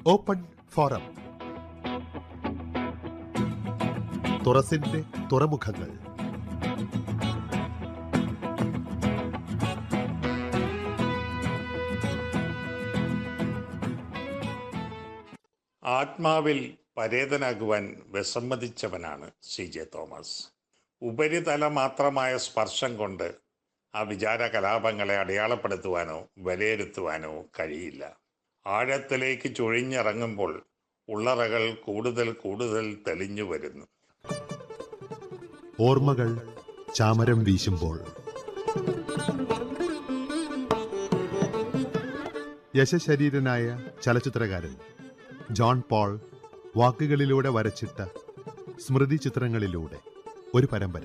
open forum തുറസിന്റെ തുറമുഖങ്ങൾ ആത്മാവിൽ പരേതനാകുവാൻ വിസമ്മതിച്ചവനാണ് സി ജെ തോമസ് ഉപരിതല മാത്രമായ സ്പർശം കൊണ്ട് ആ വിചാര കലാപങ്ങളെ അടയാളപ്പെടുത്തുവാനോ വിലയിരുത്തുവാനോ കഴിയില്ല ആഴത്തിലേക്ക് ചുഴിഞ്ഞിറങ്ങുമ്പോൾ ഉള്ളറകൾ കൂടുതൽ കൂടുതൽ തെളിഞ്ഞു വരുന്നു ഓർമ്മകൾ ചാമരം വീശുമ്പോൾ യശശരീരനായ ചലച്ചിത്രകാരൻ ജോൺ പോൾ വാക്കുകളിലൂടെ വരച്ചിട്ട സ്മൃതി ചിത്രങ്ങളിലൂടെ ഒരു പരമ്പര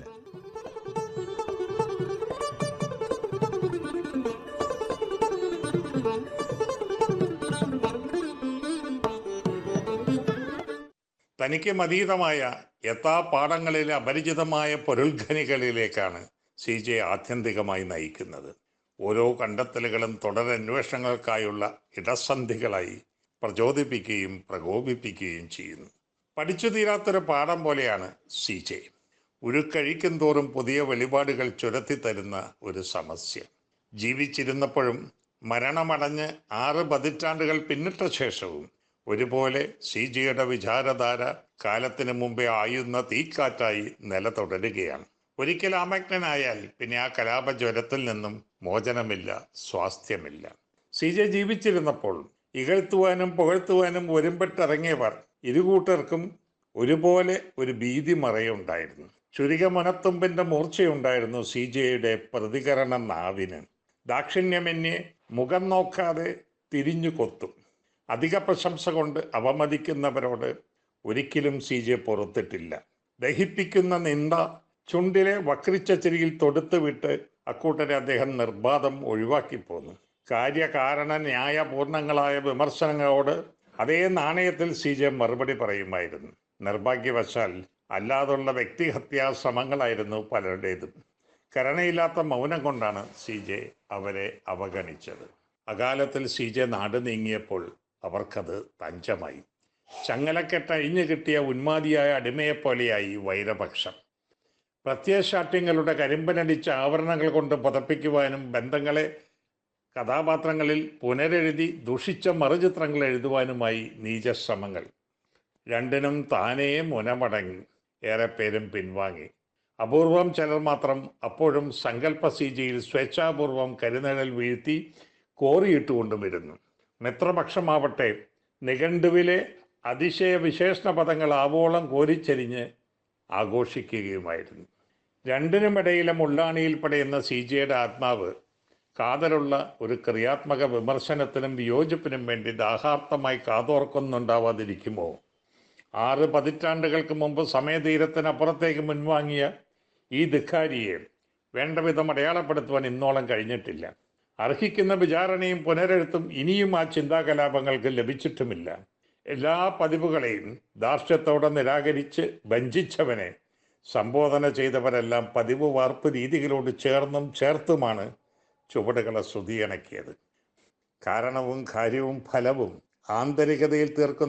തനിക്ക് അതീതമായ യഥാപാഠങ്ങളിലെ അപരിചിതമായ പൊരുൾഖനികളിലേക്കാണ് സി ജെ ആത്യന്തികമായി നയിക്കുന്നത് ഓരോ കണ്ടെത്തലുകളും തുടരന്വേഷണങ്ങൾക്കായുള്ള ഇടസന്ധികളായി പ്രചോദിപ്പിക്കുകയും പ്രകോപിപ്പിക്കുകയും ചെയ്യുന്നു പഠിച്ചു തീരാത്തൊരു പാഠം പോലെയാണ് സി ജെ ഉരുക്കഴിക്കും തോറും പുതിയ വെളിപാടുകൾ ചുരത്തിത്തരുന്ന ഒരു സമസ്യ ജീവിച്ചിരുന്നപ്പോഴും മരണമടഞ്ഞ് ആറ് പതിറ്റാണ്ടുകൾ പിന്നിട്ട ശേഷവും ഒരുപോലെ സി ജിയുടെ വിചാരധാര കാലത്തിന് മുമ്പേ ആയുന്ന തീക്കാറ്റായി നില തുടരുകയാണ് ഒരിക്കൽ ആമഗ്നനായാൽ പിന്നെ ആ കലാപജ്വരത്തിൽ നിന്നും മോചനമില്ല സ്വാസ്ഥ്യമില്ല സി ജെ ജീവിച്ചിരുന്നപ്പോൾ ഇകഴ്ത്തുവാനും പുകഴ്ത്തുവാനും ഒരുമ്പെട്ടിറങ്ങിയവർ ഇരുകൂട്ടർക്കും ഒരുപോലെ ഒരു ഭീതി മറയുണ്ടായിരുന്നു ചുരികമനത്തുമ്പിന്റെ മൂർച്ചയുണ്ടായിരുന്നു സി ജെയുടെ പ്രതികരണ നാവിന് ദാക്ഷിണ്യമന്യെ മുഖം നോക്കാതെ തിരിഞ്ഞു കൊത്തും അധിക പ്രശംസ കൊണ്ട് അവമതിക്കുന്നവരോട് ഒരിക്കലും സി ജെ പുറത്തിട്ടില്ല ദഹിപ്പിക്കുന്ന നിന്ദ ചുണ്ടിലെ വക്രിച്ച ചിരിയിൽ തൊടുത്തുവിട്ട് അക്കൂട്ടരെ അദ്ദേഹം നിർബാധം ഒഴിവാക്കി പോന്നു കാര്യകാരണ ന്യായപൂർണങ്ങളായ വിമർശനങ്ങളോട് അതേ നാണയത്തിൽ സി ജെ മറുപടി പറയുമായിരുന്നു നിർഭാഗ്യവശാൽ അല്ലാതുള്ള വ്യക്തിഹത്യാ ശ്രമങ്ങളായിരുന്നു പലരുടേതും കരുണയില്ലാത്ത മൗനം കൊണ്ടാണ് സി ജെ അവരെ അവഗണിച്ചത് അകാലത്തിൽ സി ജെ നാട് നീങ്ങിയപ്പോൾ അവർക്കത് തഞ്ചമായി ചങ്ങലക്കെട്ട് അഴിഞ്ഞു കിട്ടിയ ഉന്മാദിയായ അടിമയെപ്പോലെയായി വൈരപക്ഷം പ്രത്യയശാഠ്യങ്ങളുടെ കരിമ്പനടിച്ച ആവരണങ്ങൾ കൊണ്ട് പതപ്പിക്കുവാനും ബന്ധങ്ങളെ കഥാപാത്രങ്ങളിൽ പുനരെഴുതി ദുഷിച്ച മറുചിത്രങ്ങൾ എഴുതുവാനുമായി നീചശ്രമങ്ങൾ രണ്ടിനും താനേ മുനമടങ്ങി ഏറെ പേരും പിൻവാങ്ങി അപൂർവം ചിലർ മാത്രം അപ്പോഴും സങ്കല്പ സീജിയിൽ സ്വേച്ഛാപൂർവം കരുനിഴൽ വീഴ്ത്തി കോറിയിട്ടുകൊണ്ടും വരുന്നു മിത്രപക്ഷമാവട്ടെ നിഘണ്ടുവിലെ അതിശയ വിശേഷണ പദങ്ങൾ ആവോളം കോരിച്ചെരിഞ്ഞ് ആഘോഷിക്കുകയുമായിരുന്നു രണ്ടിനുമിടയിലെ മുള്ളാണിയിൽ പടയുന്ന സി ജിയുടെ ആത്മാവ് കാതലുള്ള ഒരു ക്രിയാത്മക വിമർശനത്തിനും വിയോജിപ്പിനും വേണ്ടി ദാഹാർത്ഥമായി കാതോർക്കുന്നുണ്ടാവാതിരിക്കുമോ ആറ് പതിറ്റാണ്ടുകൾക്ക് മുമ്പ് സമയതീരത്തിനപ്പുറത്തേക്ക് മുൻവാങ്ങിയ ഈ ധിക്കാരിയെ വേണ്ട വിധം അടയാളപ്പെടുത്തുവാൻ ഇന്നോളം കഴിഞ്ഞിട്ടില്ല അർഹിക്കുന്ന വിചാരണയും പുനരെഴുത്തും ഇനിയും ആ ചിന്താകലാപങ്ങൾക്ക് ലഭിച്ചിട്ടുമില്ല എല്ലാ പതിവുകളെയും ധാർഷ്ട്യത്തോടെ നിരാകരിച്ച് വഞ്ചിച്ചവനെ സംബോധന ചെയ്തവരെല്ലാം പതിവ് വാർപ്പ് രീതികളോട് ചേർന്നും ചേർത്തുമാണ് ചുവടുകളെ ശ്രുതിയണക്കിയത് കാരണവും കാര്യവും ഫലവും ആന്തരികതയിൽ തീർക്കുന്ന